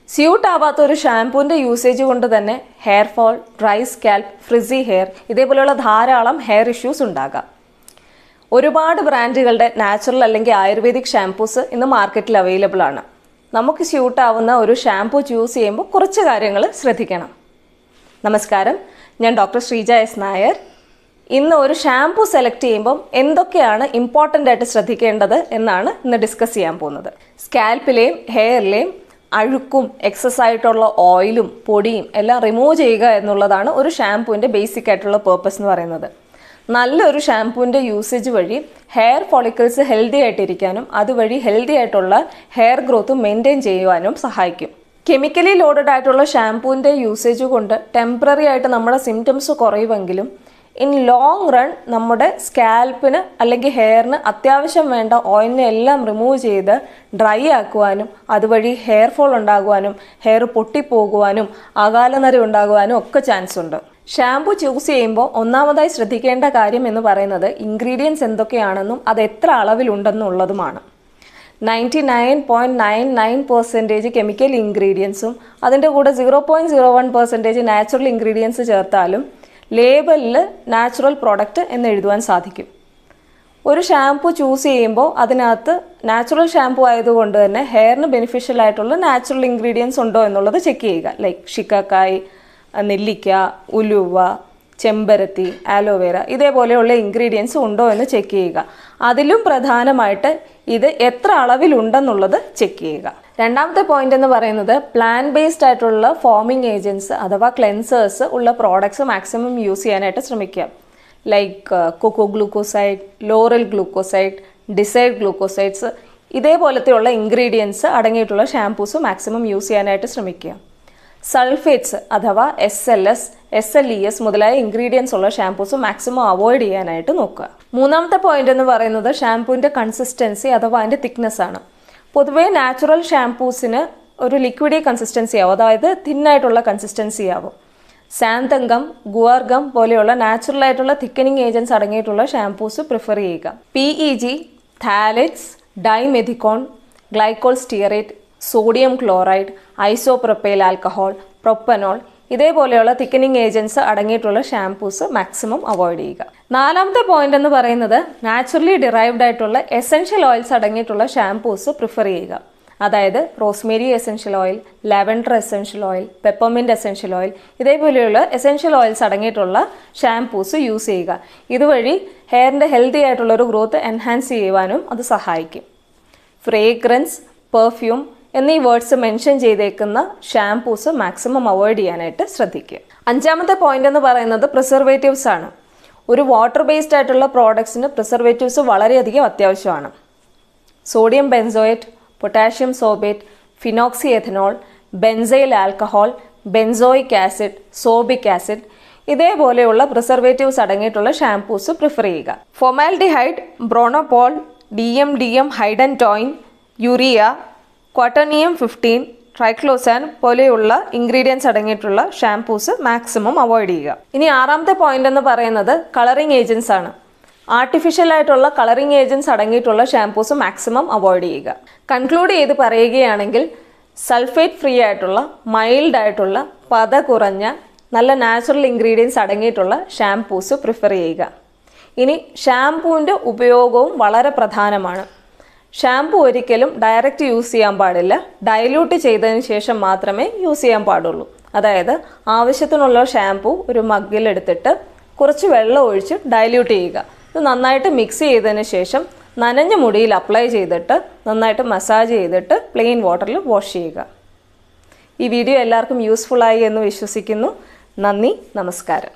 suit ആവാത്ത ഒരു ഷാംപൂവിൻ്റെ usage കൊണ്ട് തന്നെ hair fall dry scalp frizzy hair ഇതേപോലെയുള്ള ധാരാളം ഹെയർ ഇഷ്യൂസ് ഉണ്ടാകാം ഒരുപാട് ബ്രാൻഡുകളുടെ നാച്ചുറൽ അല്ലെങ്കിൽ ആയുർവേദിക് ഷാംപൂസ് ഇന്ന് മാർക്കറ്റിൽ അവൈലബിൾ ആണ് നമുക്ക് സ്യൂട്ട് ആവുന്ന ഒരു ഷാംപൂ ചൂസ് ചെയ്യുമ്പോൾ കുറച്ച് കാര്യങ്ങൾ ശ്രദ്ധിക്കണം നമസ്കാരം ഞാൻ ഡോക്ടർ ശ്രീജ എസ് നായർ ഇന്ന് ഒരു ഷാംപൂ സെലക്ട് ചെയ്യുമ്പം എന്തൊക്കെയാണ് ഇമ്പോർട്ടൻ്റ് ആയിട്ട് ശ്രദ്ധിക്കേണ്ടത് എന്നാണ് ഇന്ന് ഡിസ്കസ് ചെയ്യാൻ പോകുന്നത് സ്കാൽപ്പിലെയും ഹെയറിലെയും അഴുക്കും എക്സസ് ആയിട്ടുള്ള ഓയിലും പൊടിയും എല്ലാം റിമൂവ് ചെയ്യുക എന്നുള്ളതാണ് ഒരു ഷാംപൂവിൻ്റെ ബേസിക് ആയിട്ടുള്ള പേർപ്പസ് എന്ന് പറയുന്നത് നല്ലൊരു ഷാംപൂവിൻ്റെ യൂസേജ് വഴി ഹെയർ ഫോളിക്കിൾസ് ഹെൽത്തി ആയിട്ടിരിക്കാനും അതുവഴി ഹെൽത്തി ആയിട്ടുള്ള ഹെയർ ഗ്രോത്ത് മെയിൻറ്റെയിൻ ചെയ്യുവാനും സഹായിക്കും കെമിക്കലി ലോഡഡ് ആയിട്ടുള്ള ഷാംപൂവിൻ്റെ യൂസേജ് കൊണ്ട് ടെമ്പററി ആയിട്ട് നമ്മുടെ സിംറ്റംസ് കുറയുമെങ്കിലും ഇൻ ലോങ് റൺ നമ്മുടെ സ്കാൽപ്പിന് അല്ലെങ്കിൽ ഹെയറിന് അത്യാവശ്യം വേണ്ട ഓയിലിനെ എല്ലാം റിമൂവ് ചെയ്ത് ഡ്രൈ ആക്കുവാനും അതുവഴി ഹെയർ ഫോൾ ഉണ്ടാകുവാനും ഹെയർ പൊട്ടിപ്പോകുവാനും അകാലനര ഉണ്ടാകുവാനും ഒക്കെ ചാൻസ് ഉണ്ട് ഷാംപൂ ചൂസ് ചെയ്യുമ്പോൾ ഒന്നാമതായി ശ്രദ്ധിക്കേണ്ട കാര്യം എന്ന് പറയുന്നത് ഇൻഗ്രീഡിയൻസ് എന്തൊക്കെയാണെന്നും അത് എത്ര അളവിലുണ്ടെന്നുള്ളതുമാണ് ninety nine point nine nine percentage chemical ഇൻഗ്രീഡിയൻസും അതിൻ്റെ കൂടെ zero point zero one percentage natural ingredients ചേർത്താലും ലേബലിൽ നാച്ചുറൽ പ്രോഡക്റ്റ് എന്ന് എഴുതുവാൻ സാധിക്കും ഒരു ഷാംപൂ ചൂസ് ചെയ്യുമ്പോൾ അതിനകത്ത് നാച്ചുറൽ ഷാംപൂ ആയതുകൊണ്ട് തന്നെ ഹെയറിന് ബെനിഫിഷ്യൽ ആയിട്ടുള്ള നാച്ചുറൽ ഇൻഗ്രീഡിയൻസ് ഉണ്ടോ എന്നുള്ളത് ചെക്ക് ചെയ്യുക ലൈക്ക് ഷിക്കക്കായ് നെല്ലിക്ക ഉലുവ ചെമ്പരത്തി ആലോവേര ഇതേപോലെയുള്ള ഇൻഗ്രീഡിയൻസ് ഉണ്ടോ എന്ന് ചെക്ക് ചെയ്യുക അതിലും പ്രധാനമായിട്ട് ഇത് എത്ര അളവിലുണ്ടെന്നുള്ളത് ചെക്ക് ചെയ്യുക രണ്ടാമത്തെ പോയിന്റ് എന്ന് പറയുന്നത് പ്ലാൻ ബേസ്ഡ് ആയിട്ടുള്ള ഫോമിംഗ് ഏജൻസ് അഥവാ ക്ലെൻസേഴ്സ് ഉള്ള പ്രോഡക്ട്സ് മാക്സിമം യൂസ് ചെയ്യാനായിട്ട് ശ്രമിക്കുക like coco glucoside lauryl glucoside decyl glucoside ഇതേപോലത്തെയുള്ള ഇൻഗ്രീഡിയൻസ് അടങ്ങിയിട്ടുള്ള ഷാംപൂസ് മാക്സിമം യൂസ് ചെയ്യാനായിട്ട് ശ്രമിക്കുക സൾഫേറ്റ്സ് അഥവാ S L S S L E S മുതലായ ഇൻഗ്രീഡിയൻസ് ഉള്ള ഷാംപൂസ് മാക്സിമം അവോയ്ഡ് ചെയ്യാനായിട്ട് നോക്കുക മൂന്നാമത്തെ പോയിന്റ് എന്ന് പറയുന്നത് ഷാംപൂവിൻ്റെ കൺസിസ്റ്റൻസി അഥവാ അതിൻ്റെ തിക്നെസ് ആണ് പൊതുവേ നാച്ചുറൽ ഷാംപൂസിന് ഒരു ലിക്വിഡി കൺസിസ്റ്റൻസി ആവും അതായത് തിന്നായിട്ടുള്ള കൺസിസ്റ്റൻസി ആവും സാന്തങ്കം ഗുവാർഗം പോലെയുള്ള നാച്ചുറൽ ആയിട്ടുള്ള തിക്കനിങ് ഏജൻസ് അടങ്ങിയിട്ടുള്ള ഷാംപൂസ് പ്രിഫർ ചെയ്യുക P E G phthalates dimethicone glycol stearate sodium chloride isopropyl alcohol propanol ഇതേപോലെയുള്ള തിക്കനിങ് ഏജൻസ് അടങ്ങിയിട്ടുള്ള ഷാംപൂസ് മാക്സിമം അവോയ്ഡ് ചെയ്യുക നാലാമത്തെ പോയിന്റ് എന്ന് പറയുന്നത് നാച്ചുറലി ഡിറൈവ്ഡ് ആയിട്ടുള്ള എസെൻഷ്യൽ ഓയിൽസ് അടങ്ങിയിട്ടുള്ള ഷാംപൂസ് പ്രിഫർ ചെയ്യുക അതായത് rosemary essential oil lavender essential oil peppermint essential oil ഇതേപോലെയുള്ള എസെൻഷ്യൽ ഓയിൽസ് അടങ്ങിയിട്ടുള്ള ഷാംപൂസ് യൂസ് ചെയ്യുക ഇതുവഴി ഹെയറിൻ്റെ ഹെൽത്തി ആയിട്ടുള്ള ഒരു ഗ്രോത്ത് എൻഹാൻസ് ചെയ്യുവാനും അത് സഹായിക്കും ഫ്രേഗ്രൻസ് പെർഫ്യൂം എന്നീ വേർഡ്സ് മെൻഷൻ ചെയ്തേക്കുന്ന ഷാംപൂസ് മാക്സിമം അവോയ്ഡ് ചെയ്യാനായിട്ട് ശ്രദ്ധിക്കുക അഞ്ചാമത്തെ പോയിന്റ് എന്ന് പറയുന്നത് പ്രിസർവേറ്റീവ്സ് ആണ് ഒരു വാട്ടർ ബേസ്ഡ് ആയിട്ടുള്ള പ്രോഡക്ട്സിന് പ്രിസർവേറ്റീവ്സ് വളരെയധികം അത്യാവശ്യമാണ് sodium benzoate potassium sorbate phenoxy ethanol benzyl alcohol benzoic acid sorbic acid ഇതേപോലെയുള്ള പ്രിസർവേറ്റീവ്സ് അടങ്ങിയിട്ടുള്ള ഷാംപൂസ് പ്രിഫർ ചെയ്യുക formaldehyde bronopol D M D M hydantoin urea quaternium fifteen triclosan പോലെയുള്ള ingredients അടങ്ങിയിട്ടുള്ള shampoos maximum avoid ചെയ്യുക ഇനി ആറാമത്തെ point എന്ന് പറയുന്നത് കളറിംഗ് ഏജൻസ് ആണ് ആർട്ടിഫിഷ്യൽ ആയിട്ടുള്ള കളറിംഗ് ഏജൻസ് അടങ്ങിയിട്ടുള്ള ഷാംപൂസ് മാക്സിമം അവോയ്ഡ് ചെയ്യുക കൺക്ലൂഡ് ചെയ്ത് പറയുകയാണെങ്കിൽ സൾഫേറ്റ് ഫ്രീ ആയിട്ടുള്ള മൈൽഡ് ആയിട്ടുള്ള പത കുറഞ്ഞ നല്ല നാച്ചുറൽ ഇൻഗ്രീഡിയൻസ് അടങ്ങിയിട്ടുള്ള ഷാംപൂസ് പ്രിഫർ ചെയ്യുക ഇനി ഷാംപൂവിൻ്റെ ഉപയോഗവും വളരെ പ്രധാനമാണ് ഷാംപൂ ഒരിക്കലും ഡയറക്റ്റ് യൂസ് ചെയ്യാൻ പാടില്ല ഡൈല്യൂട്ട് ചെയ്തതിന് ശേഷം മാത്രമേ യൂസ് ചെയ്യാൻ പാടുള്ളൂ അതായത് ആവശ്യത്തിനുള്ള ഷാംപൂ ഒരു മഗ്ഗിൽ എടുത്തിട്ട് കുറച്ച് വെള്ളം ഒഴിച്ച് ഡൈല്യൂട്ട് ചെയ്യുക ഇത് നന്നായിട്ട് മിക്സ് ചെയ്തതിന് ശേഷം നനഞ്ഞ മുടിയിൽ അപ്ലൈ ചെയ്തിട്ട് നന്നായിട്ട് മസാജ് ചെയ്തിട്ട് പ്ലെയിൻ വാട്ടറിൽ വാഷ് ചെയ്യുക ഈ വീഡിയോ എല്ലാവർക്കും യൂസ്ഫുൾ ആയി എന്ന് വിശ്വസിക്കുന്നു നന്ദി നമസ്കാരം